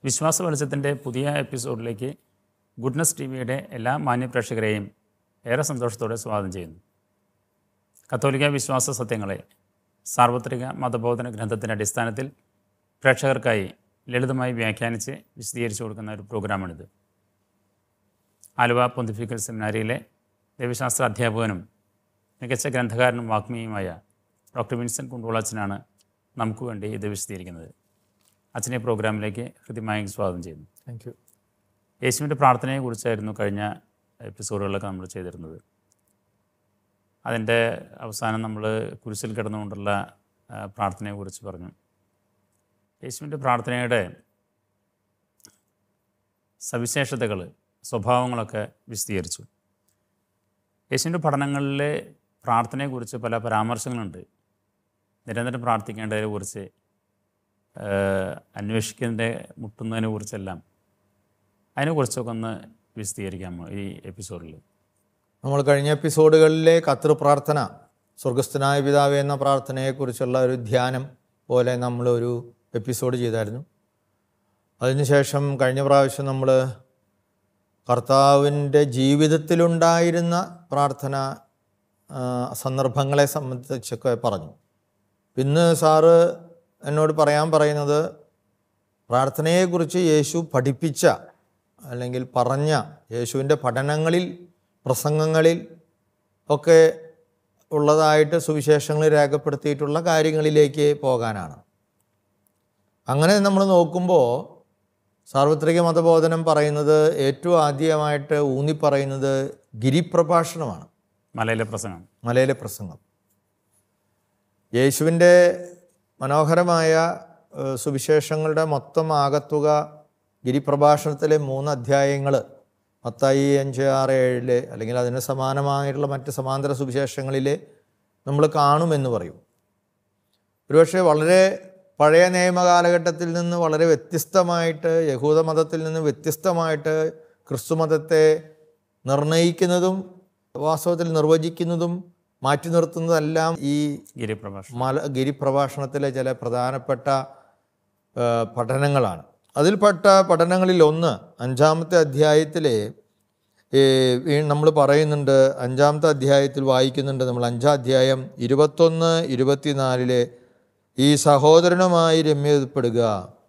വിശ്വാസ വെളിച്ചത്തിൻ്റെ പുതിയ എപ്പിസോഡിലേക്ക് ഗുഡ്നസ് ടി വിയുടെ എല്ലാ മാന്യപ്രേക്ഷകരെയും ഏറെ സന്തോഷത്തോടെ സ്വാഗതം ചെയ്യുന്നു കത്തോലിക്ക വിശ്വാസ സത്യങ്ങളെ സാർവത്രിക മതബോധന ഗ്രന്ഥത്തിൻ്റെ അടിസ്ഥാനത്തിൽ പ്രേക്ഷകർക്കായി ലളിതമായി വ്യാഖ്യാനിച്ച് വിശദീകരിച്ചു കൊടുക്കുന്ന ഒരു പ്രോഗ്രാമാണിത് ആലുവ പൊന്തിഫിക്കൽ സെമിനാരിയിലെ ദൈവശാസ്ത്ര അധ്യാപകനും മികച്ച ഗ്രന്ഥകാരനും വാഗ്മിയുമായ ഡോക്ടർ വിൻസെൻറ്റ് കുണ്ടോളച്ചനാണ് നമുക്ക് വേണ്ടി ഇത് വിശദീകരിക്കുന്നത് അച്ഛനെ പ്രോഗ്രാമിലേക്ക് ഹൃദ്യമായി സ്വാഗതം ചെയ്യുന്നു താങ്ക് യു യേശുവിൻ്റെ പ്രാർത്ഥനയെക്കുറിച്ചായിരുന്നു കഴിഞ്ഞ എപ്പിസോഡുകളിലൊക്കെ നമ്മൾ ചെയ്തിരുന്നത് അതിൻ്റെ അവസാനം നമ്മൾ കുരിശിൽ കിടന്നുകൊണ്ടുള്ള ആ, പ്രാർത്ഥനയെക്കുറിച്ച് പറഞ്ഞു യേശുവിൻ്റെ പ്രാർത്ഥനയുടെ സവിശേഷതകൾ സ്വഭാവങ്ങളൊക്കെ വിശദീകരിച്ചു യേശുവിൻ്റെ പഠനങ്ങളിലെ പ്രാർത്ഥനയെക്കുറിച്ച് പല പരാമർശങ്ങളുണ്ട് നിരന്തരം പ്രാർത്ഥിക്കേണ്ടതിനെക്കുറിച്ച് അന്വേഷിക്കുന്നതിൻ്റെ മുട്ടുന്നതിനെ കുറിച്ചെല്ലാം അതിനെക്കുറിച്ചൊക്കെ ഒന്ന് വിശദീകരിക്കാമോ ഈ എപ്പിസോഡിൽ നമ്മൾ കഴിഞ്ഞ എപ്പിസോഡുകളിലെ കത്തൃ പ്രാർത്ഥന സ്വർഗസ്ഥനായ പിതാവ് എന്ന പ്രാർത്ഥനയെക്കുറിച്ചുള്ള ഒരു ധ്യാനം പോലെ നമ്മളൊരു എപ്പിസോഡ് ചെയ്തായിരുന്നു അതിനുശേഷം കഴിഞ്ഞ പ്രാവശ്യം നമ്മൾ കർത്താവിൻ്റെ ജീവിതത്തിലുണ്ടായിരുന്ന പ്രാർത്ഥന ആ, സന്ദർഭങ്ങളെ സംബന്ധിച്ചൊക്കെ പറഞ്ഞു ഇന്ന് സാറ് എന്നോട് പറയാൻ പറയുന്നത് പ്രാർത്ഥനയെക്കുറിച്ച് യേശു പഠിപ്പിച്ച അല്ലെങ്കിൽ പറഞ്ഞ യേശുവിൻ്റെ പഠനങ്ങളിൽ പ്രസംഗങ്ങളിൽ ഒക്കെ ഉള്ളതായിട്ട് സുവിശേഷങ്ങളിൽ രേഖപ്പെടുത്തിയിട്ടുള്ള കാര്യങ്ങളിലേക്ക് പോകാനാണ് അങ്ങനെ നമ്മൾ നോക്കുമ്പോൾ സാർവത്രിക മതബോധനം പറയുന്നത് ഏറ്റവും ആദ്യമായിട്ട് ഊന്നിപ്പറയുന്നത് ഗിരിപ്രഭാഷണമാണ് മലയിലെ പ്രസംഗം മലയിലെ പ്രസംഗം യേശുവിൻ്റെ മനോഹരമായ ഏഹ്, സുവിശേഷങ്ങളുടെ മൊത്തം ആകത്തുക ഗിരിപ്രഭാഷണത്തിലെ മൂന്ന് അധ്യായങ്ങൾ മത്തായി അഞ്ച് ആറ് ഏഴിലെ അല്ലെങ്കിൽ അതിന് സമാനമായിട്ടുള്ള മറ്റ് സമാന്തര സുവിശേഷങ്ങളിലെ നമ്മൾ കാണുമെന്ന് പറയും ഒരുപക്ഷെ വളരെ പഴയ നിയമ കാലഘട്ടത്തിൽ നിന്ന് വളരെ വ്യത്യസ്തമായിട്ട് യഹൂദ മതത്തിൽ നിന്ന് വ്യത്യസ്തമായിട്ട് ക്രിസ്തുമതത്തെ നിർണയിക്കുന്നതും വാസ്തവത്തിൽ നിർവചിക്കുന്നതും മാറ്റി നിർത്തുന്നതെല്ലാം ഈ ഗിരിപ്രഭാഷണം മല ഗിരിപ്രഭാഷണത്തിലെ ചില പ്രധാനപ്പെട്ട ആ, പഠനങ്ങളാണ് അതിൽപ്പെട്ട പഠനങ്ങളിൽ ഒന്ന് അഞ്ചാമത്തെ അധ്യായത്തിലെ നമ്മൾ പറയുന്നുണ്ട് അഞ്ചാമത്തെ അധ്യായത്തിൽ വായിക്കുന്നുണ്ട് നമ്മൾ അഞ്ചാം അധ്യായം ഇരുപത്തൊന്ന് ഇരുപത്തിനാലിലെ ഈ സഹോദരനുമായി രമ്യപ്പെടുക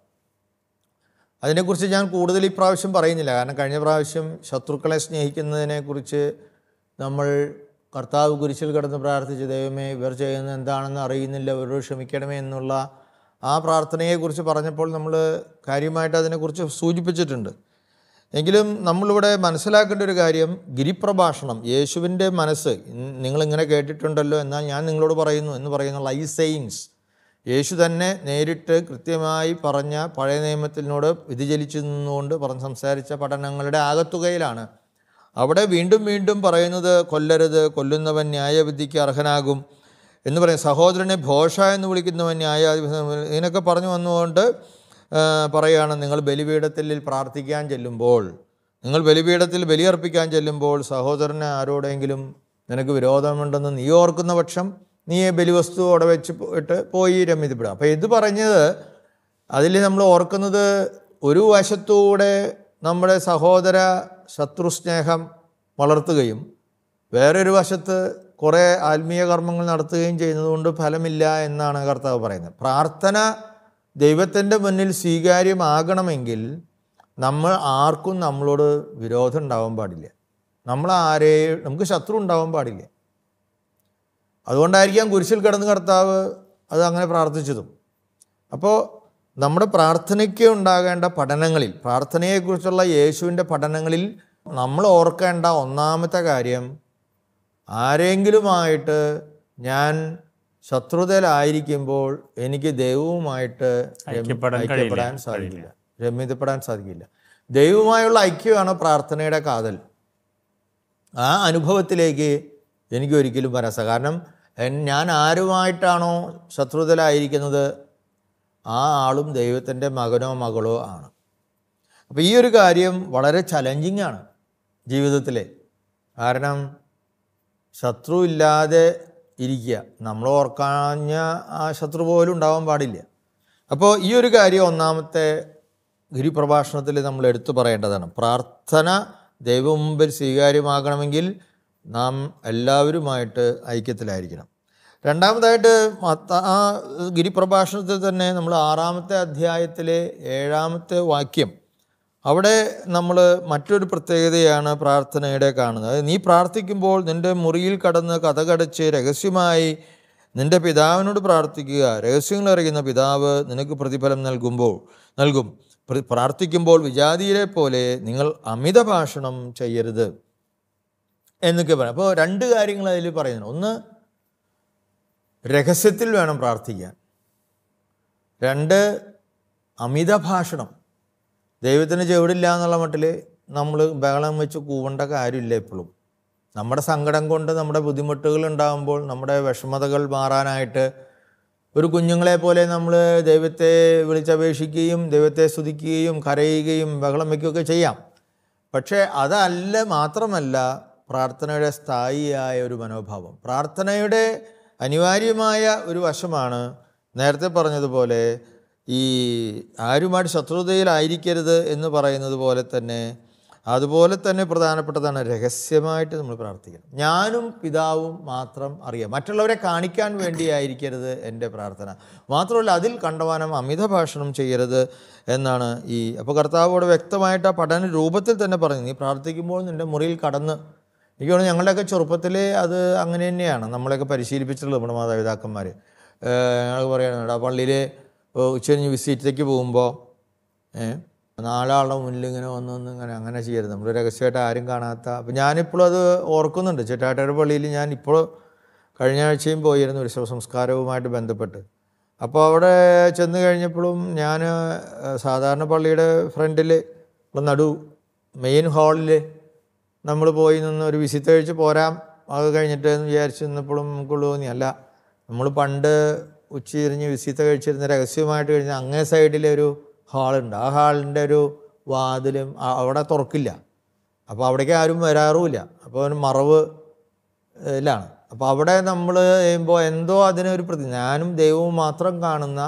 അതിനെക്കുറിച്ച് ഞാൻ കൂടുതൽ ഈ പ്രാവശ്യം പറയുന്നില്ല കാരണം കഴിഞ്ഞ പ്രാവശ്യം ശത്രുക്കളെ സ്നേഹിക്കുന്നതിനെക്കുറിച്ച് നമ്മൾ കർത്താവ് കുരിശിൽ കിടന്ന് പ്രാർത്ഥിച്ച് ദൈവമേ ഇവർ ചെയ്യുന്നത് എന്താണെന്ന് അറിയുന്നില്ല ഇവരോട് ക്ഷമിക്കണമേ എന്നുള്ള ആ പ്രാർത്ഥനയെക്കുറിച്ച് പറഞ്ഞപ്പോൾ നമ്മൾ കാര്യമായിട്ട് അതിനെക്കുറിച്ച് സൂചിപ്പിച്ചിട്ടുണ്ട് എങ്കിലും നമ്മളിവിടെ മനസ്സിലാക്കേണ്ട ഒരു കാര്യം ഗിരിപ്രഭാഷണം യേശുവിൻ്റെ മനസ്സ് ഇൻ- നിങ്ങളിങ്ങനെ കേട്ടിട്ടുണ്ടല്ലോ എന്നാൽ ഞാൻ നിങ്ങളോട് പറയുന്നു എന്ന് പറയുന്നുള്ള ഐ സെയിങ്സ് യേശു തന്നെ നേരിട്ട് കൃത്യമായി പറഞ്ഞ പഴയ നിയമത്തിനോട് വ്യതിചലിച്ചു നിന്നുകൊണ്ട് പറഞ്ഞ് സംസാരിച്ച പഠനങ്ങളുടെ ആകത്തുകയിലാണ് അവിടെ വീണ്ടും വീണ്ടും പറയുന്നത് കൊല്ലരുത് കൊല്ലുന്നവൻ ന്യായവിധിക്ക് അർഹനാകും എന്ന് പറയും സഹോദരനെ ഭോഷ എന്ന് വിളിക്കുന്നവൻ ന്യായാധിപ ഇതിനൊക്കെ പറഞ്ഞു വന്നുകൊണ്ട് ആ, പറയുകയാണ് നിങ്ങൾ ബലിപീഠത്തിൽ പ്രാർത്ഥിക്കാൻ ചെല്ലുമ്പോൾ നിങ്ങൾ ബലിപീഠത്തിൽ ബലിയർപ്പിക്കാൻ ചെല്ലുമ്പോൾ സഹോദരനെ ആരോടെങ്കിലും നിനക്ക് വിരോധമുണ്ടെന്ന് നീ ഓർക്കുന്ന പക്ഷം നീ ഈ ബലിവസ്തു അവിടെ വെച്ച് പോയിട്ട് പോയി രമ്യതപ്പെടുക അപ്പോൾ ഇത് പറഞ്ഞത് അതിൽ നമ്മൾ ഓർക്കുന്നത് ഒരു വശത്തൂടെ നമ്മുടെ സഹോദര ശത്രുസ്നേഹം വളർത്തുകയും വേറൊരു വശത്ത് കുറേ ആത്മീയ കർമ്മങ്ങൾ നടത്തുകയും ചെയ്യുന്നതുകൊണ്ട് ഫലമില്ല എന്നാണ് കർത്താവ് പറയുന്നത് പ്രാർത്ഥന ദൈവത്തിൻ്റെ മുന്നിൽ സ്വീകാര്യമാകണമെങ്കിൽ നമ്മൾ ആർക്കും നമ്മളോട് വിരോധം ഉണ്ടാവാൻ പാടില്ല നമ്മൾ ആരെയും നമുക്ക് ശത്രു ഉണ്ടാവാൻ പാടില്ല അതുകൊണ്ടായിരിക്കാം കുരിശിൽ കിടന്ന് കർത്താവ് അത് അങ്ങനെ പ്രാർത്ഥിച്ചതും അപ്പോൾ നമ്മുടെ പ്രാർത്ഥനയ്ക്ക് ഉണ്ടാകേണ്ട പഠനങ്ങളിൽ പ്രാർത്ഥനയെക്കുറിച്ചുള്ള യേശുവിൻ്റെ പഠനങ്ങളിൽ നമ്മൾ ഓർക്കേണ്ട ഒന്നാമത്തെ കാര്യം ആരെങ്കിലുമായിട്ട് ഞാൻ ശത്രുതയിലായിരിക്കുമ്പോൾ എനിക്ക് ദൈവവുമായിട്ട് രമ്യ- ഐക്യപ്പെടാൻ ഐക്യപ്പെടാൻ സാധിക്കില്ല രമ്യതപ്പെടാൻ സാധിക്കില്ല ദൈവവുമായുള്ള ഐക്യമാണ് പ്രാർത്ഥനയുടെ കാതൽ ആ അനുഭവത്തിലേക്ക് എനിക്ക് ഒരിക്കലും വരാൻ സാ കാരണം എൻ- ഞാൻ ആരുമായിട്ടാണോ ശത്രുതയിലായിരിക്കുന്നത് ആ ആളും ദൈവത്തിൻ്റെ മകനോ മകളോ ആണ് അപ്പോൾ ഈ ഒരു കാര്യം വളരെ ചലഞ്ചിങ് ആണ് ജീവിതത്തിലെ കാരണം ശത്രു ഇല്ലാതെ ഇരിക്കുക നമ്മൾ ഓർക്കാഞ്ഞ ആ ശത്രു പോലും ഉണ്ടാവാൻ പാടില്ല അപ്പോൾ ഈ ഒരു കാര്യം ഒന്നാമത്തെ ഗിരിപ്രഭാഷണത്തിൽ നമ്മൾ എടുത്തു പറയേണ്ടതാണ് പ്രാർത്ഥന ദൈവം മുമ്പിൽ സ്വീകാര്യമാകണമെങ്കിൽ നാം എല്ലാവരുമായിട്ട് ഐക്യത്തിലായിരിക്കണം രണ്ടാമതായിട്ട് മത്ത- ആ ഗിരിപ്രഭാഷണത്തിൽ തന്നെ നമ്മൾ ആറാമത്തെ അധ്യായത്തിലെ ഏഴാമത്തെ വാക്യം അവിടെ നമ്മൾ മറ്റൊരു പ്രത്യേകതയാണ് പ്രാർത്ഥനയുടെ കാണുന്നത് അതായത് നീ പ്രാർത്ഥിക്കുമ്പോൾ നിൻ്റെ മുറിയിൽ കടന്ന് കഥകടച്ച് രഹസ്യമായി നിൻ്റെ പിതാവിനോട് പ്രാർത്ഥിക്കുക രഹസ്യങ്ങൾ അറിയുന്ന പിതാവ് നിനക്ക് പ്രതിഫലം നൽകുമ്പോൾ നൽകും പ്ര- പ്രാർത്ഥിക്കുമ്പോൾ വിജാതിയിലെ പോലെ നിങ്ങൾ അമിത ഭാഷണം ചെയ്യരുത് എന്നൊക്കെ പറയാം അപ്പോൾ രണ്ട് കാര്യങ്ങൾ അതിൽ പറയുന്നു ഒന്ന് രഹസ്യത്തിൽ വേണം പ്രാർത്ഥിക്കാൻ രണ്ട് അമിത ഭാഷണം ദൈവത്തിന് ചെവിടില്ല എന്നുള്ള മട്ടിൽ നമ്മൾ ബഹളം വെച്ച് കൂവേണ്ട കാര്യമില്ല എപ്പോഴും നമ്മുടെ സങ്കടം കൊണ്ട് നമ്മുടെ ബുദ്ധിമുട്ടുകൾ ഉണ്ടാകുമ്പോൾ നമ്മുടെ വിഷമതകൾ മാറാനായിട്ട് ഒരു കുഞ്ഞുങ്ങളെ പോലെ നമ്മൾ ദൈവത്തെ വിളിച്ചപേക്ഷിക്കുകയും ദൈവത്തെ സ്തുതിക്കുകയും കരയുകയും ബഹളം വയ്ക്കുകയൊക്കെ ചെയ്യാം പക്ഷേ അതല്ല മാത്രമല്ല പ്രാർത്ഥനയുടെ സ്ഥായിയായ ഒരു മനോഭാവം പ്രാർത്ഥനയുടെ അനിവാര്യമായ ഒരു വശമാണ് നേരത്തെ പറഞ്ഞതുപോലെ ഈ ആരുമായിട്ട് ശത്രുതയിലായിരിക്കരുത് എന്ന് പറയുന്നത് പോലെ തന്നെ അതുപോലെ തന്നെ പ്രധാനപ്പെട്ടതാണ് രഹസ്യമായിട്ട് നമ്മൾ പ്രാർത്ഥിക്കണം ഞാനും പിതാവും മാത്രം അറിയാം മറ്റുള്ളവരെ കാണിക്കാൻ വേണ്ടിയായിരിക്കരുത് എൻ്റെ പ്രാർത്ഥന മാത്രമല്ല അതിൽ കണ്ടവാനം അമിത ഭാഷണം ചെയ്യരുത് എന്നാണ് ഈ അപ്പോൾ കർത്താവോട് വ്യക്തമായിട്ട് ആ പഠന രൂപത്തിൽ തന്നെ പറഞ്ഞു നീ പ്രാർത്ഥിക്കുമ്പോൾ നിൻ്റെ മുറിയിൽ കടന്ന് എനിക്ക് തോന്നുന്നു ഞങ്ങളുടെയൊക്കെ ചെറുപ്പത്തിൽ അത് അങ്ങനെ തന്നെയാണ് നമ്മളെയൊക്കെ പരിശീലിപ്പിച്ചിട്ടുള്ളത് നമ്മുടെ മാതാപിതാക്കന്മാർ ഞങ്ങൾ പറയുന്നുണ്ട് ആ പള്ളിയിൽ ഉച്ചകഴിഞ്ഞ് വിസിറ്റിലേക്ക് പോകുമ്പോൾ ഏഹ് നാലാളുടെ മുന്നിൽ ഇങ്ങനെ വന്ന് വന്ന് ഇങ്ങനെ അങ്ങനെ ചെയ്യരുത് നമ്മൾ രഹസ്യമായിട്ട് ആരും കാണാത്ത അപ്പം ഞാനിപ്പോഴും അത് ഓർക്കുന്നുണ്ട് ചേട്ടാട്ടയുടെ പള്ളിയിൽ ഞാൻ ഇപ്പോൾ കഴിഞ്ഞ ആഴ്ചയും പോയിരുന്നു ഒരു സംസ്കാരവുമായിട്ട് ബന്ധപ്പെട്ട് അപ്പോൾ അവിടെ ചെന്ന് കഴിഞ്ഞപ്പോഴും ഞാൻ സാധാരണ പള്ളിയുടെ ഫ്രണ്ടിൽ നടു മെയിൻ ഹാളിൽ നമ്മൾ പോയി നിന്ന് ഒരു വിസിറ്റ് കഴിച്ച് പോരാം അത് കഴിഞ്ഞിട്ട് എന്ന് വിചാരിച്ച് നിന്നപ്പോഴും നമുക്കുള്ളൂ തോന്നി അല്ല നമ്മൾ പണ്ട് ഉച്ചതിരിഞ്ഞ് വിസിറ്റ് കഴിച്ചിരുന്ന രഹസ്യമായിട്ട് കഴിഞ്ഞ അങ്ങേ സൈഡിലെ ഒരു ഹാളുണ്ട് ആ ഹാളിൻ്റെ ഒരു വാതിലും ആ- അവിടെ തുറക്കില്ല അപ്പോൾ അവിടേക്ക് ആരും വരാറുമില്ല അപ്പോൾ ഒരു മറവ് ലാണ് അപ്പോൾ അവിടെ നമ്മൾ ചെയ്യുമ്പോൾ എന്തോ അതിനൊരു പ്രതി ഞാനും ദൈവവും മാത്രം കാണുന്ന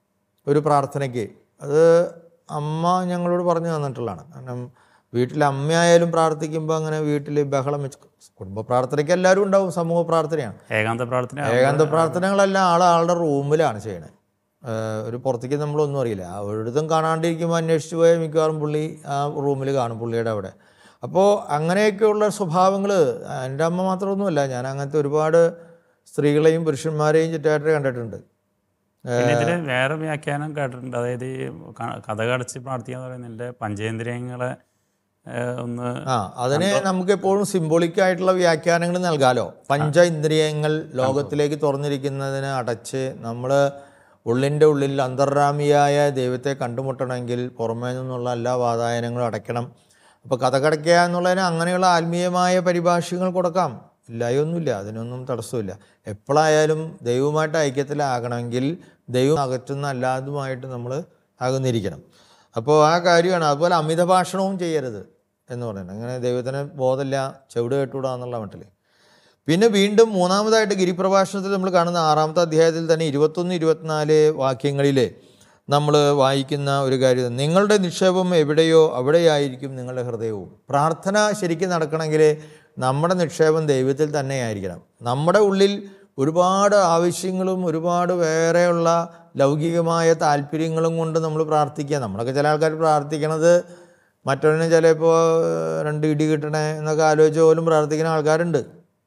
ഒരു പ്രാർത്ഥനയ്ക്ക് അത് അമ്മ ഞങ്ങളോട് പറഞ്ഞു തന്നിട്ടുള്ളതാണ് കാരണം വീട്ടിൽ അമ്മയായാലും പ്രാർത്ഥിക്കുമ്പോൾ അങ്ങനെ വീട്ടിൽ ബഹളം വെച്ച് കുടുംബ പ്രാർത്ഥനയ്ക്ക് എല്ലാവരും ഉണ്ടാവും സമൂഹ പ്രാർത്ഥനയാണ് ഏകാന്ത പ്രാർത്ഥന ഏകാന്ത പ്രാർത്ഥനകളെല്ലാം ആൾ ആളുടെ റൂമിലാണ് ചെയ്യണത് ഏഹ് ഒരു പുറത്തേക്ക് നമ്മളൊന്നും അറിയില്ല ആ ഒരിടത്തും കാണാണ്ടിരിക്കുമ്പോൾ അന്വേഷിച്ച് പോയാൽ മിക്കവാറും പുള്ളി ആ റൂമിൽ കാണും പുള്ളിയുടെ അവിടെ അപ്പോൾ അങ്ങനെയൊക്കെയുള്ള സ്വഭാവങ്ങൾ എൻ്റെ അമ്മ മാത്രമൊന്നുമല്ല ഞാൻ അങ്ങനത്തെ ഒരുപാട് സ്ത്രീകളെയും പുരുഷന്മാരെയും ചുറ്റായിട്ട് കണ്ടിട്ടുണ്ട് പിന്നെ ഇതിൽ വേറെ വ്യാഖ്യാനം കേട്ടിട്ടുണ്ട് അതായത് ഈ ക- കഥ കടച്ച് പ്രാർത്ഥിക്കുക എന്ന് പറയുന്നത് എൻ്റെ പഞ്ചേന്ദ്രിയങ്ങളെ ഏഹ്, ഒന്ന് ആ അതിന് നമുക്ക് എപ്പോഴും സിംബോളിക് ആയിട്ടുള്ള വ്യാഖ്യാനങ്ങൾ നൽകാലോ പഞ്ച ഇന്ദ്രിയങ്ങൾ ലോകത്തിലേക്ക് തുറന്നിരിക്കുന്നതിന് അടച്ച് നമ്മൾ ഉള്ളിൻ്റെ ഉള്ളിൽ അന്തർരാമിയായ ദൈവത്തെ കണ്ടുമുട്ടണമെങ്കിൽ പുറമേ നിന്നുള്ള എല്ലാ വാതായനങ്ങളും അടയ്ക്കണം അപ്പോൾ കഥ കടയ്ക്കുക എന്നുള്ളതിന് അങ്ങനെയുള്ള ആത്മീയമായ പരിഭാഷകൾ കൊടുക്കാം ഇല്ലായൊന്നുമില്ല അതിനൊന്നും തടസ്സമില്ല എപ്പോഴായാലും ദൈവവുമായിട്ട് ഐക്യത്തിലാകണമെങ്കിൽ ദൈവം അകറ്റുന്ന അല്ലാതുമായിട്ട് നമ്മൾ അകന്നിരിക്കണം അപ്പോൾ ആ കാര്യമാണ് അതുപോലെ അമിത ഭാഷണവും ചെയ്യരുത് എന്ന് പറയുന്നത് അങ്ങനെ ദൈവത്തിന് ബോധമില്ല ചെവിട് കേട്ടുകൂടാ എന്നുള്ള മട്ടിൽ പിന്നെ വീണ്ടും മൂന്നാമതായിട്ട് ഗിരിപ്രഭാഷണത്തിൽ നമ്മൾ കാണുന്ന ആറാമത്തെ അധ്യായത്തിൽ തന്നെ ഇരുപത്തൊന്ന് ഇരുപത്തിനാല് വാക്യങ്ങളിൽ നമ്മൾ വായിക്കുന്ന ഒരു കാര്യം നിങ്ങളുടെ നിക്ഷേപം എവിടെയോ അവിടെയായിരിക്കും നിങ്ങളുടെ ഹൃദയവും പ്രാർത്ഥന ശരിക്കും നടക്കണമെങ്കിൽ നമ്മുടെ നിക്ഷേപം ദൈവത്തിൽ തന്നെയായിരിക്കണം നമ്മുടെ ഉള്ളിൽ ഒരുപാട് ആവശ്യങ്ങളും ഒരുപാട് വേറെയുള്ള ലൗകികമായ താല്പര്യങ്ങളും കൊണ്ട് നമ്മൾ പ്രാർത്ഥിക്കുക നമ്മളൊക്കെ ചില ആൾക്കാർ പ്രാർത്ഥിക്കണത് മറ്റൊന്നിന് ചിലപ്പോൾ രണ്ട് ഇടി കിട്ടണേ എന്നൊക്കെ ആലോചിച്ച് പോലും പ്രാർത്ഥിക്കുന്ന ആൾക്കാരുണ്ട്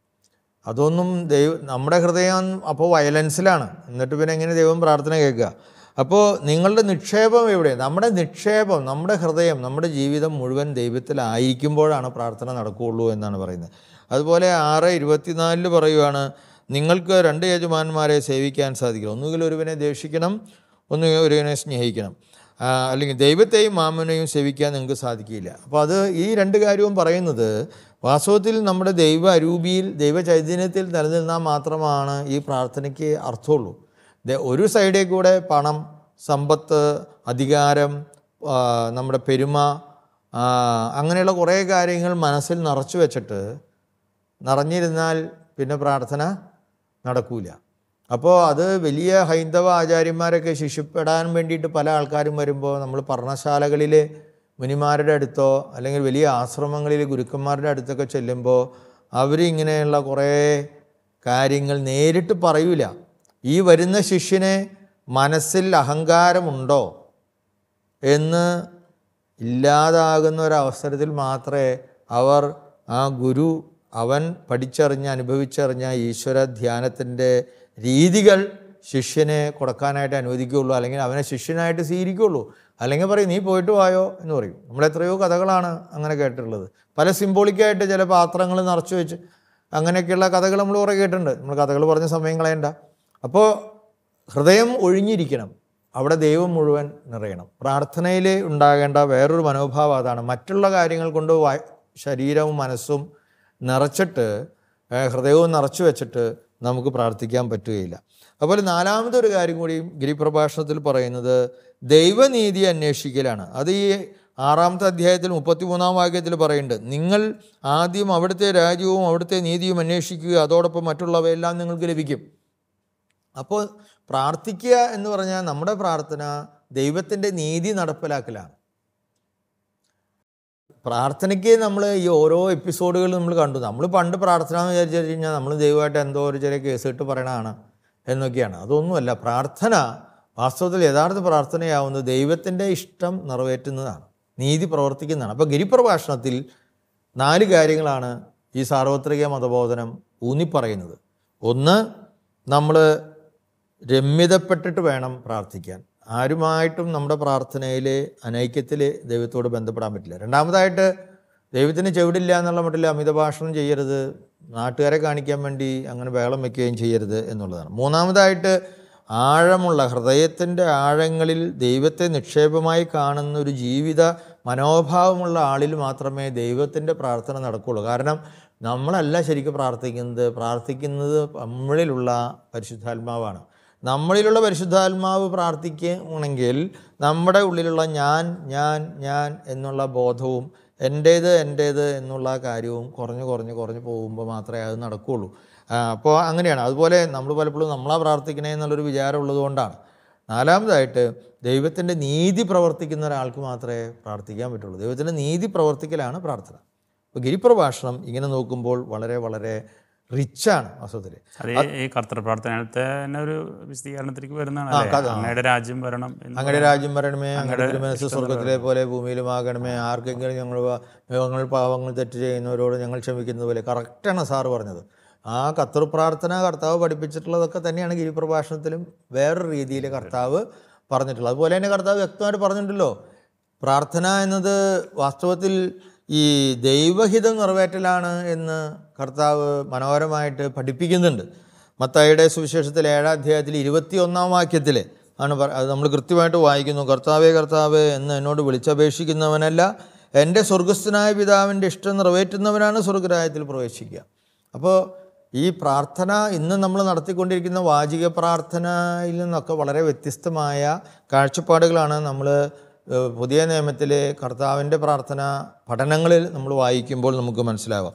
അതൊന്നും ദൈവ നമ്മുടെ ഹൃദയം അപ്പോൾ വയലൻസിലാണ് എന്നിട്ട് പിന്നെ എങ്ങനെ ദൈവം പ്രാർത്ഥന കേൾക്കുക അപ്പോൾ നിങ്ങളുടെ നിക്ഷേപം എവിടെ നമ്മുടെ നിക്ഷേപം നമ്മുടെ ഹൃദയം നമ്മുടെ ജീവിതം മുഴുവൻ ദൈവത്തിലായിരിക്കുമ്പോഴാണ് പ്രാർത്ഥന നടക്കുകയുള്ളൂ എന്നാണ് പറയുന്നത് അതുപോലെ ആറ് ഇരുപത്തിനാലിൽ പറയുവാണ് നിങ്ങൾക്ക് രണ്ട് യജമാനന്മാരെ സേവിക്കാൻ സാധിക്കില്ല ഒന്നുകിൽ ഒരുവനെ ദേഷിക്കണം ഒന്നുകിൽ ഒരുവനെ സ്നേഹിക്കണം ആ, അല്ലെങ്കിൽ ദൈവത്തെയും മാമനെയും സേവിക്കാൻ നിങ്ങൾക്ക് സാധിക്കില്ല അപ്പോൾ അത് ഈ രണ്ട് കാര്യവും പറയുന്നത് വാസ്തവത്തിൽ നമ്മുടെ ദൈവ അരൂപിയിൽ ദൈവ ചൈതന്യത്തിൽ നിലനിന്നാൽ മാത്രമാണ് ഈ പ്രാർത്ഥനയ്ക്ക് അർത്ഥമുള്ളൂ ദേ- ഒരു സൈഡിൽ കൂടെ പണം സമ്പത്ത് അധികാരം ആ, നമ്മുടെ പെരുമ ആ, അങ്ങനെയുള്ള കുറേ കാര്യങ്ങൾ മനസ്സിൽ നിറച്ചു വെച്ചിട്ട് നിറഞ്ഞിരുന്നാൽ പിന്നെ പ്രാർത്ഥന നടക്കൂല അപ്പോൾ അത് വലിയ ഹൈന്ദവ ആചാര്യന്മാരൊക്കെ ശിഷ്യപ്പെടാൻ വേണ്ടിയിട്ട് പല ആൾക്കാരും വരുമ്പോൾ നമ്മൾ പർണശാലകളിൽ മുനിമാരുടെ അടുത്തോ അല്ലെങ്കിൽ വലിയ ആശ്രമങ്ങളിൽ ഗുരുക്കന്മാരുടെ അടുത്തൊക്കെ ചെല്ലുമ്പോൾ അവരിങ്ങനെയുള്ള കുറേ കാര്യങ്ങൾ നേരിട്ട് പറയൂല ഈ വരുന്ന ശിഷ്യന് മനസ്സിൽ അഹങ്കാരമുണ്ടോ എന്ന് ഇല്ലാതാകുന്ന ഒരവസരത്തിൽ മാത്രമേ അവർ ആ ഗുരു അവൻ പഠിച്ചറിഞ്ഞ് അനുഭവിച്ചറിഞ്ഞ ഈശ്വര ധ്യാനത്തിൻ്റെ രീതികൾ ശിഷ്യനെ കൊടുക്കാനായിട്ട് അനുവദിക്കുകയുള്ളൂ അല്ലെങ്കിൽ അവനെ ശിഷ്യനായിട്ട് സ്വീകരിക്കുകയുള്ളൂ അല്ലെങ്കിൽ പറയും നീ പോയിട്ട് വായോ എന്ന് പറയും നമ്മൾ എത്രയോ കഥകളാണ് അങ്ങനെ കേട്ടിട്ടുള്ളത് പല സിംബോളിക്കായിട്ട് ചില പാത്രങ്ങൾ നിറച്ചു വെച്ച് അങ്ങനെയൊക്കെയുള്ള കഥകൾ നമ്മൾ കുറേ കേട്ടിട്ടുണ്ട് നമ്മൾ കഥകൾ പറഞ്ഞ സമയം കളയണ്ട അപ്പോൾ ഹൃദയം ഒഴിഞ്ഞിരിക്കണം അവിടെ ദൈവം മുഴുവൻ നിറയണം പ്രാർത്ഥനയിൽ ഉണ്ടാകേണ്ട വേറൊരു മനോഭാവം അതാണ് മറ്റുള്ള കാര്യങ്ങൾ കൊണ്ട് വാ- ശരീരവും മനസ്സും നിറച്ചിട്ട് ഏഹ്, ഹൃദയവും നിറച്ചു വെച്ചിട്ട് നമുക്ക് പ്രാർത്ഥിക്കാൻ പറ്റുകയില്ല അതുപോലെ നാലാമതൊരു കാര്യം കൂടി ഗിരിപ്രഭാഷണത്തിൽ പറയുന്നത് ദൈവനീതി അന്വേഷിക്കലാണ് അത് ഈ ആറാമത്തെ അധ്യായത്തിൽ മുപ്പത്തിമൂന്നാം വാക്യത്തിൽ പറയുന്നുണ്ട് നിങ്ങൾ ആദ്യം അവിടുത്തെ രാജ്യവും അവിടുത്തെ നീതിയും അന്വേഷിക്കുക അതോടൊപ്പം മറ്റുള്ളവയെല്ലാം നിങ്ങൾക്ക് ലഭിക്കും അപ്പോൾ പ്രാർത്ഥിക്കുക എന്ന് പറഞ്ഞാൽ നമ്മുടെ പ്രാർത്ഥന ദൈവത്തിൻ്റെ നീതി നടപ്പിലാക്കലാണ് പ്രാർത്ഥനയ്ക്ക് നമ്മൾ ഈ ഓരോ എപ്പിസോഡുകൾ നമ്മൾ കണ്ടു നമ്മൾ പണ്ട് പ്രാർത്ഥന എന്ന് വിചാരിച്ചു കഴിഞ്ഞാൽ നമ്മൾ ദൈവമായിട്ട് എന്തോ ഒരു ചെറിയ കേസ് ഇട്ട് പറയണതാണ് എന്നൊക്കെയാണ് അതൊന്നുമല്ല പ്രാർത്ഥന വാസ്തവത്തിൽ യഥാർത്ഥ പ്രാർത്ഥനയാവുന്നത് ദൈവത്തിൻ്റെ ഇഷ്ടം നിറവേറ്റുന്നതാണ് നീതി പ്രവർത്തിക്കുന്നതാണ് അപ്പോൾ ഗിരിപ്രഭാഷണത്തിൽ നാല് കാര്യങ്ങളാണ് ഈ സാർവത്രിക മതബോധനം ഊന്നിപ്പറയുന്നത് ഒന്ന് നമ്മൾ രമ്യതപ്പെട്ടിട്ട് വേണം പ്രാർത്ഥിക്കാൻ ആരുമായിട്ടും നമ്മുടെ പ്രാർത്ഥനയിൽ അനൈക്യത്തിൽ ദൈവത്തോട് ബന്ധപ്പെടാൻ പറ്റില്ല രണ്ടാമതായിട്ട് ദൈവത്തിന് ചെവിടില്ല എന്നുള്ള മട്ടിൽ അമിതഭാഷണം ചെയ്യരുത് നാട്ടുകാരെ കാണിക്കാൻ വേണ്ടി അങ്ങനെ ബഹളം വയ്ക്കുകയും ചെയ്യരുത് എന്നുള്ളതാണ് മൂന്നാമതായിട്ട് ആഴമുള്ള ഹൃദയത്തിൻ്റെ ആഴങ്ങളിൽ ദൈവത്തെ നിക്ഷേപമായി കാണുന്ന ഒരു ജീവിത മനോഭാവമുള്ള ആളിൽ മാത്രമേ ദൈവത്തിൻ്റെ പ്രാർത്ഥന നടക്കുകയുള്ളൂ കാരണം നമ്മളല്ല ശരിക്കും പ്രാർത്ഥിക്കുന്നത് പ്രാർത്ഥിക്കുന്നത് നമ്മളിലുള്ള പരിശുദ്ധാത്മാവാണ് നമ്മളിലുള്ള പരിശുദ്ധാത്മാവ് പ്രാർത്ഥിക്കുകയാണെങ്കിൽ നമ്മുടെ ഉള്ളിലുള്ള ഞാൻ ഞാൻ ഞാൻ എന്നുള്ള ബോധവും എൻ്റേത് എൻ്റേത് എന്നുള്ള കാര്യവും കുറഞ്ഞു കുറഞ്ഞു കുറഞ്ഞു പോകുമ്പോൾ മാത്രമേ അത് നടക്കുകയുള്ളൂ ആ, അപ്പോൾ അങ്ങനെയാണ് അതുപോലെ നമ്മൾ പലപ്പോഴും നമ്മളാ പ്രാർത്ഥിക്കണേ എന്നുള്ളൊരു വിചാരം ഉള്ളതുകൊണ്ടാണ് നാലാമതായിട്ട് ദൈവത്തിൻ്റെ നീതി പ്രവർത്തിക്കുന്ന ഒരാൾക്ക് മാത്രമേ പ്രാർത്ഥിക്കാൻ പറ്റുള്ളൂ ദൈവത്തിൻ്റെ നീതി പ്രവർത്തിക്കലാണ് പ്രാർത്ഥന അപ്പോൾ ഗിരിപ്രഭാഷണം ഇങ്ങനെ നോക്കുമ്പോൾ വളരെ വളരെ റിച്ചാണ് വാസ്തവത്തിൽ അത് ഈ- ഈ കർത്തൃ പ്രാർത്ഥനത്തെ തന്നെ ഒരു വിശദീകരണത്തിലേക്ക് വരുന്നതാണ് അല്ലേ? അങ്ങയുടെ രാജ്യം വരണം എന്ന് അങ്ങയുടെ രാജ്യം വരണമേ അങ്ങയുടെ തിരുമനസ് സ്വർഗത്തിലെ പോലെ ഭൂമിയിലുമാകണമേ ആർക്കെങ്കിലും ഞങ്ങൾ വ- ഞങ്ങൾ പാവങ്ങൾ തെറ്റ് ചെയ്യുന്നവരോട് ഞങ്ങൾ ക്ഷമിക്കുന്നത് പോലെ കറക്റ്റാണ് സാറ് പറഞ്ഞത് ആ കത്തർ പ്രാർത്ഥന കർത്താവ് പഠിപ്പിച്ചിട്ടുള്ളതൊക്കെ തന്നെയാണ് ഗിരിപ്രഭാഷണത്തിലും വേറൊരു രീതിയിൽ കർത്താവ് പറഞ്ഞിട്ടുള്ളത് അതുപോലെ തന്നെ കർത്താവ് വ്യക്തമായിട്ട് പറഞ്ഞിട്ടുണ്ടല്ലോ പ്രാർത്ഥന എന്നത് വാസ്തവത്തിൽ ഈ ദൈവഹിതം നിറവേറ്റലാണ് എന്ന് കർത്താവ് മനോഹരമായിട്ട് പഠിപ്പിക്കുന്നുണ്ട് മത്തായിയുടെ സുവിശേഷത്തിൽ ഏഴാം അധ്യായത്തിൽ ഇരുപത്തി ഒന്നാം വാക്യത്തിൽ ആണ് പറ- അത് നമ്മൾ കൃത്യമായിട്ട് വായിക്കുന്നു കർത്താവേ കർത്താവേ എന്ന് എന്നോട് വിളിച്ചപേക്ഷിക്കുന്നവനല്ല എൻ്റെ സ്വർഗസ്ഥനായ പിതാവിൻ്റെ ഇഷ്ടം നിറവേറ്റുന്നവനാണ് സ്വർഗരാജ്യത്തിൽ പ്രവേശിക്കുക അപ്പോൾ ഈ പ്രാർത്ഥന ഇന്ന് നമ്മൾ നടത്തിക്കൊണ്ടിരിക്കുന്ന വാചിക പ്രാർത്ഥനയിൽ നിന്നൊക്കെ വളരെ വ്യത്യസ്തമായ കാഴ്ചപ്പാടുകളാണ് നമ്മൾ ഏഹ്, പുതിയ നിയമത്തിലെ കർത്താവിൻ്റെ പ്രാർത്ഥന പഠനങ്ങളിൽ നമ്മൾ വായിക്കുമ്പോൾ നമുക്ക് മനസ്സിലാവാം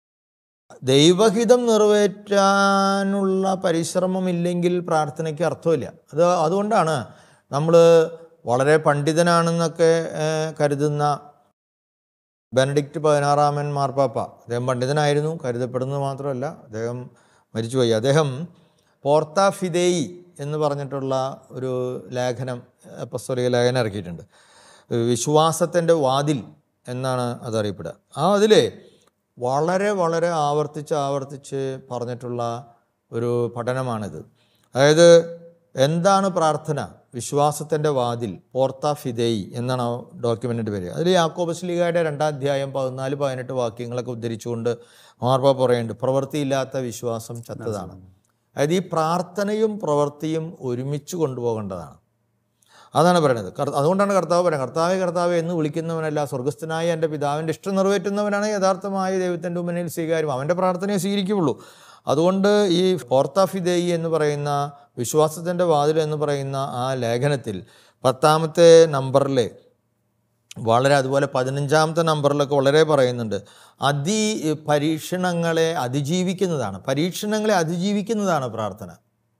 ദൈവഹിതം നിറവേറ്റാനുള്ള പരിശ്രമമില്ലെങ്കിൽ പ്രാർത്ഥനയ്ക്ക് അർത്ഥമില്ല അത് അതുകൊണ്ടാണ് നമ്മൾ വളരെ പണ്ഡിതനാണെന്നൊക്കെ ഏഹ്, കരുതുന്ന ബെനഡിക്റ്റ് പതിനാറാമൻ മാർപ്പാപ്പ അദ്ദേഹം പണ്ഡിതനായിരുന്നു കരുതപ്പെടുന്നത് മാത്രമല്ല അദ്ദേഹം മരിച്ചുപോയി അദ്ദേഹം പോർത്ത ഫിദേയി എന്ന് പറഞ്ഞിട്ടുള്ള ഒരു ലേഖനം അപ്പസ്തോലിക ലേഖനം ഇറക്കിയിട്ടുണ്ട് വിശ്വാസത്തിൻ്റെ വാതിൽ എന്നാണ് അതറിയപ്പെടുക ആ അതിൽ വളരെ വളരെ ആവർത്തിച്ച് ആവർത്തിച്ച് പറഞ്ഞിട്ടുള്ള ഒരു പഠനമാണിത് അതായത് എന്താണ് പ്രാർത്ഥന വിശ്വാസത്തിൻ്റെ വാതിൽ പോർത്ത ഫിദേയി എന്നാണ് ആ ഡോക്യുമെൻ്റിൻ്റെ പേര് അതിൽ യാക്കോബസ്ലിഗയുടെ രണ്ടാം അധ്യായം പതിനാല് പതിനെട്ട് വാക്യങ്ങളൊക്കെ ഉദ്ധരിച്ചുകൊണ്ട് മാർപ്പ പറയുന്നുണ്ട് പ്രവൃത്തിയില്ലാത്ത വിശ്വാസം ചത്തതാണ് അതായത് ഈ പ്രാർത്ഥനയും പ്രവൃത്തിയും ഒരുമിച്ച് കൊണ്ടുപോകേണ്ടതാണ് അതാണ് പറയുന്നത് കർ- അതുകൊണ്ടാണ് കർത്താവ് പറയുന്നത് കർത്താവെ കർത്താവെ എന്ന് വിളിക്കുന്നവനല്ല സ്വർഗസ്ഥനായ എൻ്റെ പിതാവിൻ്റെ ഇഷ്ടം നിറവേറ്റുന്നവനാണ് യഥാർത്ഥമായ ദൈവത്തിൻ്റെ മുന്നിൽ സ്വീകാര്യം അവൻ്റെ പ്രാർത്ഥനയെ സ്വീകരിക്കുകയുള്ളൂ അതുകൊണ്ട് ഈ ഫോർത്താഫിദേയി എന്ന് പറയുന്ന വിശ്വാസത്തിൻ്റെ വാതിൽ എന്ന് പറയുന്ന ആ ലേഖനത്തിൽ പത്താമത്തെ നമ്പറിലെ വളരെ അതുപോലെ പതിനഞ്ചാമത്തെ നമ്പറിലൊക്കെ വളരെ പറയുന്നുണ്ട് അതി പരീക്ഷണങ്ങളെ അതിജീവിക്കുന്നതാണ് പരീക്ഷണങ്ങളെ അതിജീവിക്കുന്നതാണ് പ്രാർത്ഥന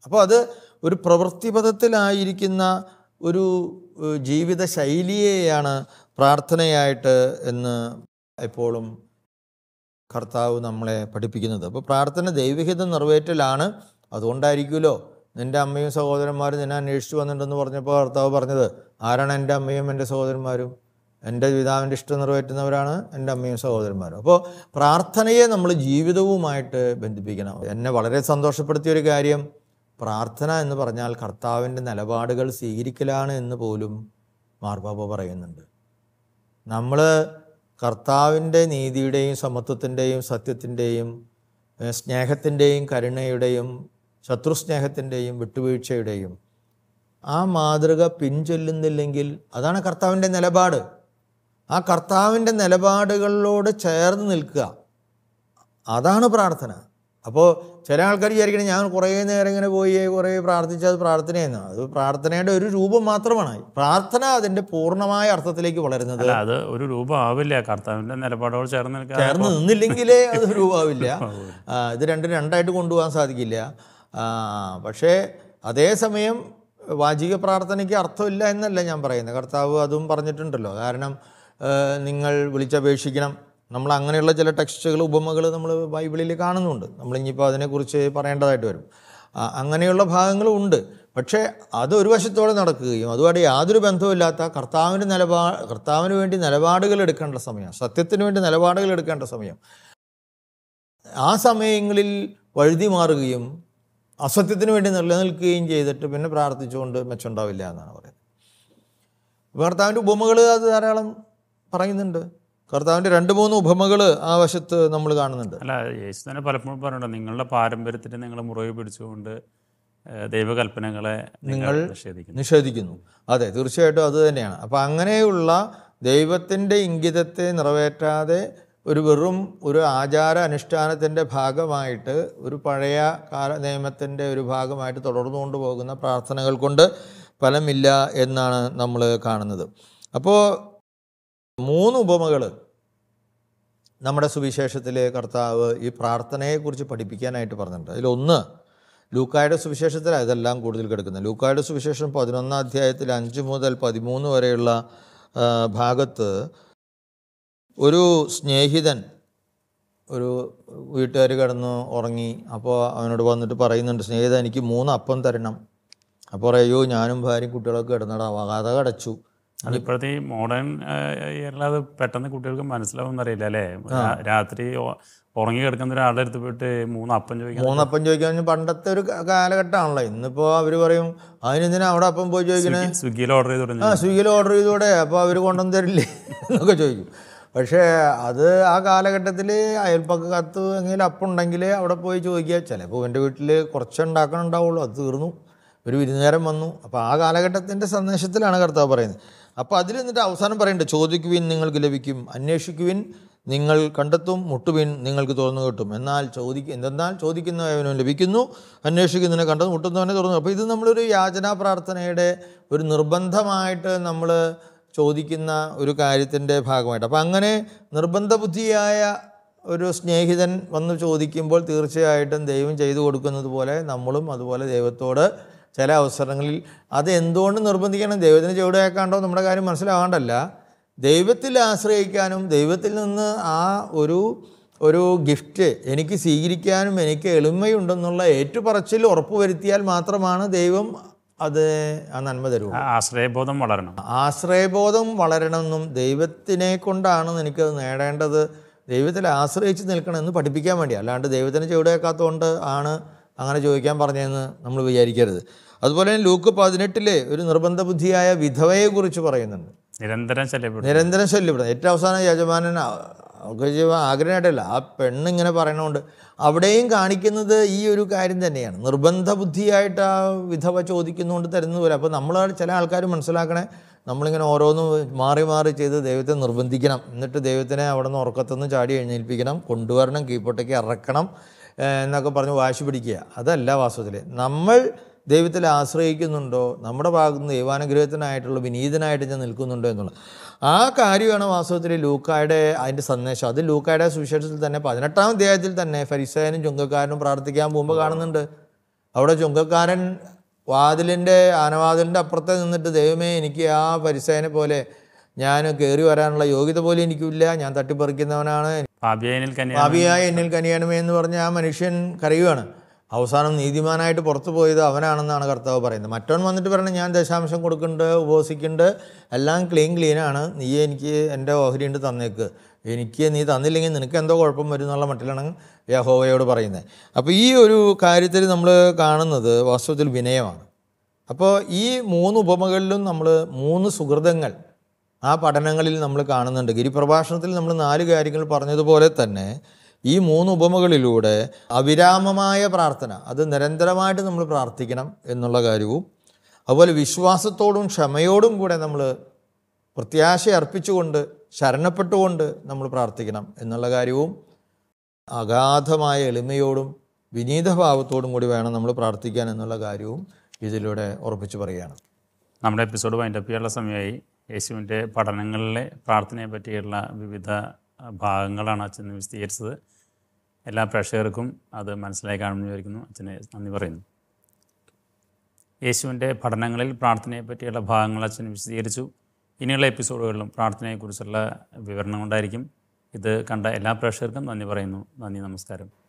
അപ്പോൾ അത് ഒരു പ്രവൃത്തിപഥത്തിലായിരിക്കുന്ന ഒരു ഏഹ്, ജീവിത ശൈലിയെയാണ് പ്രാർത്ഥനയായിട്ട് എന്ന് എപ്പോഴും കർത്താവ് നമ്മളെ പഠിപ്പിക്കുന്നത് അപ്പോൾ പ്രാർത്ഥന ദൈവഹിതം നിറവേറ്റലാണ് അതുകൊണ്ടായിരിക്കുമല്ലോ നിൻ്റെ അമ്മയും സഹോദരന്മാരും നിന്നെ അന്വേഷിച്ചു വന്നിട്ടുണ്ടെന്ന് പറഞ്ഞപ്പോൾ കർത്താവ് പറഞ്ഞത് ആരാണ് എൻ്റെ അമ്മയും എൻ്റെ സഹോദരന്മാരും എൻ്റെ പിതാവിൻ്റെ ഇഷ്ടം നിറവേറ്റുന്നവരാണ് എൻ്റെ അമ്മയും സഹോദരന്മാരും അപ്പോൾ പ്രാർത്ഥനയെ നമ്മൾ ജീവിതവുമായിട്ട് ബന്ധിപ്പിക്കണം എന്നെ വളരെ സന്തോഷപ്പെടുത്തിയ ഒരു കാര്യം പ്രാർത്ഥന എന്ന് പറഞ്ഞാൽ കർത്താവിൻ്റെ നിലപാടുകൾ സ്വീകരിക്കലാണ് എന്ന് പോലും മാർപ്പാപ്പ പറയുന്നുണ്ട് നമ്മൾ കർത്താവിൻ്റെ നീതിയുടെയും സമത്വത്തിൻ്റെയും സത്യത്തിൻ്റെയും ഏഹ്, സ്നേഹത്തിൻ്റെയും കരുണയുടെയും ശത്രുസ്നേഹത്തിൻ്റെയും വിട്ടുവീഴ്ചയുടെയും ആ മാതൃക പിൻചൊല്ലുന്നില്ലെങ്കിൽ അതാണ് കർത്താവിൻ്റെ നിലപാട് ആ കർത്താവിൻ്റെ നിലപാടുകളോട് ചേർന്ന് നിൽക്കുക അതാണ് പ്രാർത്ഥന അപ്പോൾ ചില ആൾക്കാർ വിചാരിക്കണം ഞാൻ കുറേ നേരം ഇങ്ങനെ പോയി കുറേ പ്രാർത്ഥിച്ച് അത് പ്രാർത്ഥനയെന്ന് അത് പ്രാർത്ഥനയുടെ ഒരു രൂപം മാത്രമാണ് പ്രാർത്ഥന അതിൻ്റെ പൂർണ്ണമായ അർത്ഥത്തിലേക്ക് വളരുന്നത് അല്ല അത് ഒരു രൂപം ആവില്ല കർത്താവിൻ്റെ നിലപാടോട് ചേർന്ന് നിൽക്കാതെ ചേർന്ന് നിന്നില്ലെങ്കിലേ അത് രൂപമാവില്ല ആ, ഇത് രണ്ടും രണ്ടായിട്ട് കൊണ്ടുപോകാൻ സാധിക്കില്ല ആ, പക്ഷേ അതേസമയം വാചിക പ്രാർത്ഥനയ്ക്ക് അർത്ഥമില്ല എന്നല്ല ഞാൻ പറയുന്നത് കർത്താവ് അതും പറഞ്ഞിട്ടുണ്ടല്ലോ കാരണം ആ, നിങ്ങൾ വിളിച്ചപേക്ഷിക്കണം നമ്മൾ അങ്ങനെയുള്ള ചില ടെക്സ്റ്റുകൾ ഉപമകൾ നമ്മൾ ബൈബിളിൽ കാണുന്നുണ്ട് നമ്മളിനിയിപ്പോൾ അതിനെക്കുറിച്ച് പറയേണ്ടതായിട്ട് വരും ആ, അങ്ങനെയുള്ള ഭാഗങ്ങളും ഉണ്ട് പക്ഷേ അത് ഒരു വശത്തോടെ നടക്കുകയും അതുമായിട്ട് യാതൊരു ബന്ധവുമില്ലാത്ത കർത്താവിൻ്റെ നിലപാ കർത്താവിന് വേണ്ടി നിലപാടുകൾ എടുക്കേണ്ട സമയം സത്യത്തിന് വേണ്ടി നിലപാടുകൾ എടുക്കേണ്ട സമയം ആ സമയങ്ങളിൽ വഴുതി മാറുകയും അസത്യത്തിന് വേണ്ടി നിലനിൽക്കുകയും ചെയ്തിട്ട് പിന്നെ പ്രാർത്ഥിച്ചുകൊണ്ട് മെച്ചമുണ്ടാവില്ല എന്നാണ് പറയുന്നത് അപ്പോൾ കർത്താവിൻ്റെ ഉപമകൾ അത് ധാരാളം പറയുന്നുണ്ട് കർത്താവിൻ്റെ രണ്ട് മൂന്ന് ഉപമകൾ ആ വശത്ത് നമ്മൾ കാണുന്നുണ്ട് അല്ല യേശു തന്നെ പലപ്പോഴും പറഞ്ഞിട്ടുണ്ട് നിങ്ങളുടെ പാരമ്പര്യത്തിന് നിങ്ങൾ മുറിവ് പിടിച്ചുകൊണ്ട് ഏഹ്, ദൈവകൽപ്പനകളെ നിങ്ങൾ നിഷേധിക്കുന്നു നിഷേധിക്കുന്നു അതെ തീർച്ചയായിട്ടും അത് തന്നെയാണ് അപ്പോൾ അങ്ങനെയുള്ള ദൈവത്തിൻ്റെ ഇംഗിതത്തെ നിറവേറ്റാതെ ഒരു വെറും ഒരു ആചാര അനുഷ്ഠാനത്തിൻ്റെ ഭാഗമായിട്ട് ഒരു പഴയ കാല നിയമത്തിൻ്റെ ഒരു ഭാഗമായിട്ട് തുടർന്നു കൊണ്ടുപോകുന്ന പ്രാർത്ഥനകൾ കൊണ്ട് ഫലമില്ല എന്നാണ് നമ്മൾ കാണുന്നത് അപ്പോൾ മൂന്ന് ഉപമകൾ നമ്മുടെ സുവിശേഷത്തിലെ കർത്താവ് ഈ പ്രാർത്ഥനയെക്കുറിച്ച് പഠിപ്പിക്കാനായിട്ട് പറഞ്ഞിട്ടുണ്ട് അതിലൊന്ന് ലൂക്കായുടെ സുവിശേഷത്തിലാണ് ഇതെല്ലാം കൂടുതൽ കിടക്കുന്നത് ലൂക്കായുടെ സുവിശേഷം പതിനൊന്നാം അധ്യായത്തിൽ അഞ്ച് മുതൽ പതിമൂന്ന് വരെയുള്ള ആ, ഭാഗത്ത് ഒരു സ്നേഹിതൻ ഒരു വീട്ടുകാർ കിടന്ന് ഉറങ്ങി അപ്പോൾ അവനോട് വന്നിട്ട് പറയുന്നുണ്ട് സ്നേഹിതൻ എനിക്ക് മൂന്ന് അപ്പം തരണം അപ്പോൾ പറയോ ഞാനും ഭാര്യയും കുട്ടികളൊക്കെ കിടന്നടാ കഥ കടച്ചു അതിപ്പോഴത്തെ ഈ മോഡേൺ ഇയറിൽ അത് പെട്ടെന്ന് കുട്ടികൾക്ക് മനസ്സിലാവും അറിയില്ല അല്ലേ രാ- രാത്രി ഒ- ഉറങ്ങി കിടക്കുന്ന ഒരാളുടെ അടുത്ത് പോയിട്ട് മൂന്ന് അപ്പം ചോദിക്കാൻ മൂന്നപ്പം ചോദിക്കാൻ പണ്ടത്തെ ഒരു ക- കാലഘട്ടമാണല്ലോ ഇന്നിപ്പോൾ അവർ പറയും അതിനെന്തിനാ അവിടെ അപ്പം പോയി ചോദിക്കണേ സ്വിഗ്ഗിയിൽ ഓർഡർ ചെയ്ത് തുടങ്ങി ആ സ്വിഗ്ഗിയിൽ ഓർഡർ ചെയ്തൂടെ അപ്പോൾ അവർ കൊണ്ടുവന്ന് തരില്ലേ എന്നൊക്കെ ചോദിക്കും പക്ഷേ അത് ആ കാലഘട്ടത്തിൽ അയൽപ്പക്കത്ത് എങ്കിലും അപ്പം ഉണ്ടെങ്കിൽ അവിടെ പോയി ചോദിക്കുക ചിലപ്പോൾ എൻ്റെ വീട്ടിൽ കുറച്ച് ഉണ്ടാക്കണുണ്ടാവുള്ളൂ അത് തീർന്നു ഒരു വിരുന്നുകാരൻ വന്നു അപ്പോൾ ആ കാലഘട്ടത്തിൻ്റെ സന്ദേശത്തിലാണ് കർത്താവ് പറയുന്നത് അപ്പോൾ അതിൽ എന്നിട്ട് അവസാനം പറയുന്നുണ്ട് ചോദിക്കുവിൻ നിങ്ങൾക്ക് ലഭിക്കും അന്വേഷിക്കുവിൻ നിങ്ങൾ കണ്ടെത്തും മുട്ടുവിൻ നിങ്ങൾക്ക് തുറന്നു കിട്ടും എന്നാൽ ചോദിക്ക എന്തെന്നാൽ ചോദിക്കുന്നവനും ലഭിക്കുന്നു അന്വേഷിക്കുന്നതിനെ കണ്ടത് മുട്ടുന്നവനെ തുറന്നു അപ്പോൾ ഇത് നമ്മളൊരു യാചനാ പ്രാർത്ഥനയുടെ ഒരു നിർബന്ധമായിട്ട് നമ്മൾ ചോദിക്കുന്ന ഒരു കാര്യത്തിൻ്റെ ഭാഗമായിട്ട് അപ്പോൾ അങ്ങനെ നിർബന്ധ ബുദ്ധിയായ ഒരു സ്നേഹിതൻ വന്ന് ചോദിക്കുമ്പോൾ തീർച്ചയായിട്ടും ദൈവം ചെയ്തു കൊടുക്കുന്നത് പോലെ നമ്മളും അതുപോലെ ദൈവത്തോട് ചില അവസരങ്ങളിൽ അത് എന്തുകൊണ്ട് നിർബന്ധിക്കണം ദൈവത്തിന് ചുവടുവെക്കാണ്ടോ നമ്മുടെ കാര്യം മനസ്സിലാവാണ്ടല്ല ദൈവത്തിൽ ആശ്രയിക്കാനും ദൈവത്തിൽ നിന്ന് ആ ഒരു ഒരു ഗിഫ്റ്റ് എനിക്ക് സ്വീകരിക്കാനും എനിക്ക് എളിമയുണ്ടെന്നുള്ള ഏറ്റുപറച്ചിൽ ഉറപ്പുവരുത്തിയാൽ മാത്രമാണ് ദൈവം അത് ആ നന്മ തരുള്ളൂ ആ ആശ്രയബോധം വളരണം ആശ്രയബോധം വളരണമെന്നും ദൈവത്തിനെ കൊണ്ടാണ് എനിക്കത് നേടേണ്ടത് ദൈവത്തിൽ ആശ്രയിച്ച് നിൽക്കണമെന്ന് പഠിപ്പിക്കാൻ വേണ്ടി അല്ലാണ്ട് ദൈവത്തിന് ചുവടേക്കാത്തതുകൊണ്ട് ആണ് അങ്ങനെ ചോദിക്കാൻ പറഞ്ഞതെന്ന് നമ്മൾ വിചാരിക്കരുത് അതുപോലെ തന്നെ ലൂക്ക് പതിനെട്ടിലെ ഒരു നിർബന്ധ ബുദ്ധിയായ വിധവയെക്കുറിച്ച് പറയുന്നുണ്ട് നിരന്തരം ശല്യപ്പെടും നിരന്തരം ശല്യപ്പെടുന്നത് ഏറ്റവും അവസാനം യജമാനൻ ആ- അവൾക്ക് ജീവ ആഗ്രഹമായിട്ടല്ല ആ പെണ്ണിങ്ങനെ പറയണോണ്ട് അവിടെയും കാണിക്കുന്നത് ഈ ഒരു കാര്യം തന്നെയാണ് നിർബന്ധ ബുദ്ധിയായിട്ട് ആ വിധവ ചോദിക്കുന്നതുകൊണ്ട് തരുന്നത് പോലെ അപ്പോൾ നമ്മൾ ചില ആൾക്കാർ മനസ്സിലാക്കണേ നമ്മളിങ്ങനെ ഓരോന്നും മാറി മാറി ചെയ്ത് ദൈവത്തെ നിർബന്ധിക്കണം എന്നിട്ട് ദൈവത്തിനെ അവിടെ നിന്ന് ഉറക്കത്തുനിന്ന് ചാടി എഴുന്നേൽപ്പിക്കണം കൊണ്ടുവരണം കീഴ്പോട്ടേക്ക് ഇറക്കണം ഏഹ് എന്നൊക്കെ പറഞ്ഞ് വാശി പിടിക്കുക അതല്ല വാസ്തവത്തിൽ നമ്മൾ ദൈവത്തിൽ ആശ്രയിക്കുന്നുണ്ടോ നമ്മുടെ ഭാഗത്ത് നിന്ന് ദൈവാനുഗ്രഹത്തിനായിട്ടുള്ള വിനീതനായിട്ട് ഞാൻ നിൽക്കുന്നുണ്ടോ എന്നുള്ളത് ആ കാര്യമാണ് വാസ്തവത്തിൽ ലൂക്കായുടെ അതിൻ്റെ സന്ദേശം അത് ലൂക്കായുടെ സുവിശേഷത്തിൽ തന്നെ പതിനെട്ടാം അധ്യായത്തിൽ തന്നെ ഫരിസയനും ചുങ്കക്കാരനും പ്രാർത്ഥിക്കാൻ പോകുമ്പോൾ കാണുന്നുണ്ട് അവിടെ ചുങ്കക്കാരൻ വാതിലിൻ്റെ ആനവാതിലിൻ്റെ അപ്പുറത്ത് നിന്നിട്ട് ദൈവമേ എനിക്ക് ആ പരിസേനെ പോലെ ഞാൻ കയറി വരാനുള്ള യോഗ്യത പോലും എനിക്കില്ല ഞാൻ തട്ടിപ്പറിക്കുന്നവനാണ് പാപിയനിൽ കന്യാ പാപിയായ എന്നിൽ കനിയണമേ എന്ന് പറഞ്ഞ് ആ മനുഷ്യൻ കരയുവാണ് അവസാനം നീതിമാനായിട്ട് പുറത്തു പോയത് അവനാണെന്നാണ് കർത്താവ് പറയുന്നത് മറ്റവൻ വന്നിട്ട് പറയണത് ഞാൻ ദശാംശം കൊടുക്കുന്നുണ്ട് ഉപവസിക്കുന്നുണ്ട് എല്ലാം ക്ലീൻ ക്ലീനാണ് നീ എനിക്ക് എൻ്റെ ഓഹരി ഉണ്ട് തന്നേക്ക് എനിക്ക് നീ തന്നില്ലെങ്കിൽ നിനക്ക് എന്തോ കുഴപ്പം വരും എന്നുള്ള മട്ടിലാണ് യഹോവയോട് പറയുന്നത് അപ്പോൾ ഈ ഒരു കാര്യത്തിൽ നമ്മൾ കാണുന്നത് വാസ്തവത്തിൽ വിനയമാണ് അപ്പോൾ ഈ മൂന്ന് ഉപമകളിലും നമ്മൾ മൂന്ന് സുഹൃതങ്ങൾ ആ പഠനങ്ങളിൽ നമ്മൾ കാണുന്നുണ്ട് ഗിരിപ്രഭാഷണത്തിൽ നമ്മൾ നാല് കാര്യങ്ങൾ പറഞ്ഞതുപോലെ തന്നെ ഈ മൂന്ന് ഉപമകളിലൂടെ അവിരാമമായ പ്രാർത്ഥന അത് നിരന്തരമായിട്ട് നമ്മൾ പ്രാർത്ഥിക്കണം എന്നുള്ള കാര്യവും അതുപോലെ വിശ്വാസത്തോടും ക്ഷമയോടും കൂടെ നമ്മൾ പ്രത്യാശ അർപ്പിച്ചുകൊണ്ട് ശരണപ്പെട്ടുകൊണ്ട് നമ്മൾ പ്രാർത്ഥിക്കണം എന്നുള്ള കാര്യവും അഗാധമായ എളിമയോടും വിനീതഭാവത്തോടും കൂടി വേണം നമ്മൾ പ്രാർത്ഥിക്കാൻ എന്നുള്ള കാര്യവും ഇതിലൂടെ ഉറപ്പിച്ചു പറയുകയാണ് നമ്മുടെ എപ്പിസോഡ് വൈൻഡപ്പ് ചെയ്യാനുള്ള സമയമായി യേശുവിൻ്റെ പഠനങ്ങളിലെ പ്രാർത്ഥനയെ പറ്റിയുള്ള വിവിധ ഭാഗങ്ങളാണ് അച്ഛൻ വിശദീകരിച്ചത് എല്ലാ പ്രേക്ഷകർക്കും അത് മനസ്സിലായി കാണുമെന്ന് വിചാരിക്കുന്നു അച്ഛനെ നന്ദി പറയുന്നു യേശുവിൻ്റെ പഠനങ്ങളിൽ പ്രാർത്ഥനയെ പറ്റിയുള്ള ഭാഗങ്ങൾ അച്ഛൻ വിശദീകരിച്ചു ഇനിയുള്ള എപ്പിസോഡുകളിലും പ്രാർത്ഥനയെക്കുറിച്ചുള്ള വിവരണം ഉണ്ടായിരിക്കും ഇത് കണ്ട എല്ലാ പ്രേക്ഷകർക്കും നന്ദി പറയുന്നു നന്ദി നമസ്കാരം